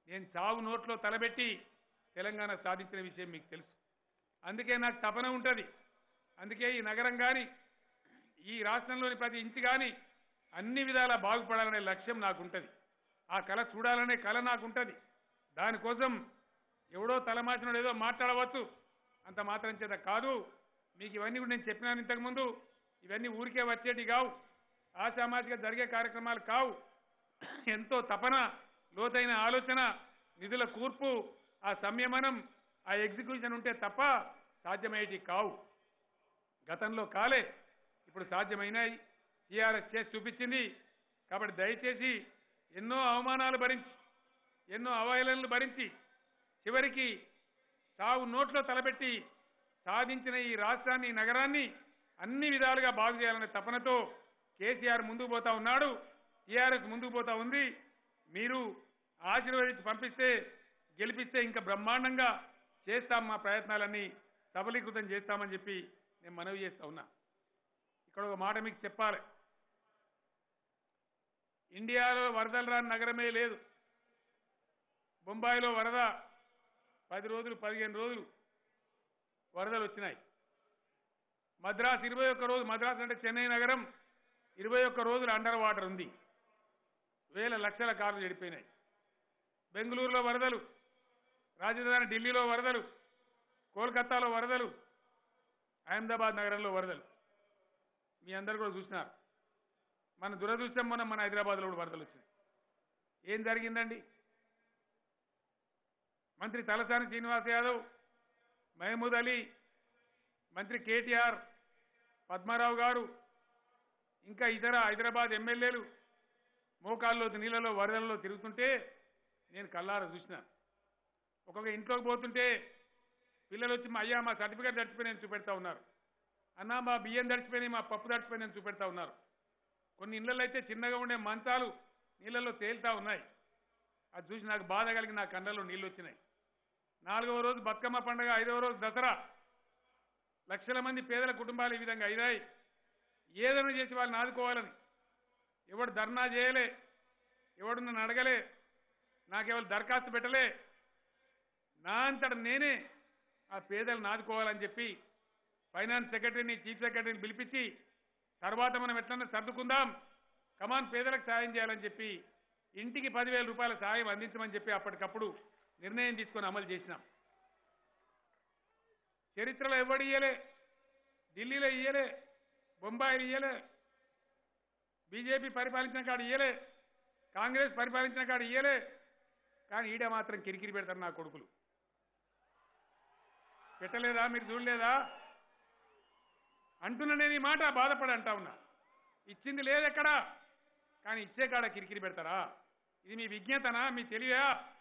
నేను చావు నోట్లో తలబెట్టి తెలంగాణ సాధించిన విషయం మీకు తెలుసు అందుకే నాకు తపన ఉంటుంది అందుకే ఈ నగరం కానీ ఈ రాష్ట్రంలోని ప్రతి ఇంటి కానీ అన్ని విధాలా బాగుపడాలనే లక్ష్యం నాకుంటుంది ఆ కళ చూడాలనే కళ నాకుంటుంది దానికోసం ఎవడో తలమాచినోడు ఏదో మాట్లాడవచ్చు అంత మాత్రం చేత కాదు మీకు ఇవన్నీ కూడా నేను చెప్పినాను ఇంతకుముందు ఇవన్నీ ఊరికే వచ్చేటి కావు ఆశామాజిక జరిగే కార్యక్రమాలు కావు ఎంతో తపన లోతైన ఆలోచన నిధుల కూర్పు ఆ సంయమనం ఆ ఎగ్జిక్యూషన్ ఉంటే తప్ప సాధ్యమయ్యేటి కావు గతంలో కాలే ఇప్పుడు సాధ్యమైనాయి టీఆర్ఎస్ చేసి చూపించింది కాబట్టి దయచేసి ఎన్నో అవమానాలు భరించి ఎన్నో అవహేళనలు భరించి చివరికి సాగు నోట్లో తలపెట్టి సాధించిన ఈ రాష్ట్రాన్ని ఈ నగరాన్ని అన్ని విధాలుగా బాగు చేయాలనే తపనతో కేసీఆర్ ముందుకు పోతా ఉన్నాడు టీఆర్ఎస్ ముందుకు పోతా ఉంది మీరు ఆశీర్వదించి పంపిస్తే గెలిపిస్తే ఇంకా బ్రహ్మాండంగా చేస్తాం మా ప్రయత్నాలన్నీ సబలీకృతం చేస్తామని చెప్పి నేను మనవి చేస్తా ఉన్నా ఇక్కడ ఒక మాట మీకు చెప్పాలి ఇండియాలో వరదలు రాని నగరమే లేదు బొంబాయిలో వరద పది రోజులు పదిహేను రోజులు వరదలు వచ్చినాయి మద్రాసు ఇరవై ఒక్క రోజు మద్రాసు అంటే చెన్నై నగరం ఇరవై ఒక్క రోజులు అండర్ వాటర్ ఉంది వేల లక్షల కార్లు చెడిపోయినాయి బెంగళూరులో వరదలు రాజధాని ఢిల్లీలో వరదలు కోల్కతాలో వరదలు అహ్మదాబాద్ నగరంలో వరదలు మీ అందరు కూడా చూసినారు మన దురదృష్టం మొన్న మన హైదరాబాద్లో కూడా వరదలు వచ్చినాయి ఏం జరిగిందండి మంత్రి తలసాని శ్రీనివాస్ యాదవ్ మహమూద్ అలీ మంత్రి కేటీఆర్ పద్మారావు గారు ఇంకా ఇతర హైదరాబాద్ ఎమ్మెల్యేలు మోకాల్లో నీళ్ళలో వరదలలో తిరుగుతుంటే నేను కల్లారా చూసిన ఒక్కొక్క ఇంట్లోకి పోతుంటే పిల్లలు వచ్చి మా అయ్యా మా సర్టిఫికేట్ తడిచిపోయినాయని చూపెడతా ఉన్నారు అన్న మా బియ్యం తడిచిపోయినాయి మా పప్పు తడిచిపోయినాయని చూపెడతా ఉన్నారు కొన్ని ఇళ్లలో అయితే చిన్నగా ఉండే మంచాలు నీళ్ళలో తేలుతా ఉన్నాయి అది చూసి నాకు బాధ కలిగి నా కళ్ళలో నీళ్ళు వచ్చినాయి నాలుగవ రోజు బతుకమ్మ పండుగ ఐదవ రోజు దసరా లక్షల మంది పేదల కుటుంబాలు ఈ విధంగా అయినాయి ఏదైనా చేసి వాళ్ళని ఆదుకోవాలని ఎవడు ధర్నా చేయలే ఎవడు నన్ను అడగలే నాకెవరు దరఖాస్తు పెట్టలే నా అంతట నేనే ఆ పేదలను ఆదుకోవాలని చెప్పి ఫైనాన్స్ సెక్రటరీని చీఫ్ సెక్రటరీని పిలిపించి తర్వాత మనం ఎట్లన్నా సర్దుకుందాం కమాన్ పేదలకు సాయం చేయాలని చెప్పి ఇంటికి పదివేల రూపాయల సాయం అందించమని చెప్పి అప్పటికప్పుడు నిర్ణయం తీసుకొని అమలు చేసినాం చరిత్రలో ఎవడు ఇయ్యలే ఢిల్లీలో ఇయ్యలే బొంబాయిలో ఇయ్యలే బీజేపీ పరిపాలించిన కాడు ఇయ్యలే కాంగ్రెస్ పరిపాలించిన కాడు ఇయ్యలే కానీ ఈడ మాత్రం కిరికిరి పెడతారు నా కొడుకులు పెట్టలేదా మీరు చూడలేదా అంటున్నా నేను ఈ మాట బాధపడి అంటా ఉన్నా ఇచ్చింది లేదెక్కడా కానీ ఇచ్చే కాడ కిరికిరి పెడతారా ఇది మీ విజ్ఞతనా మీ తెలివా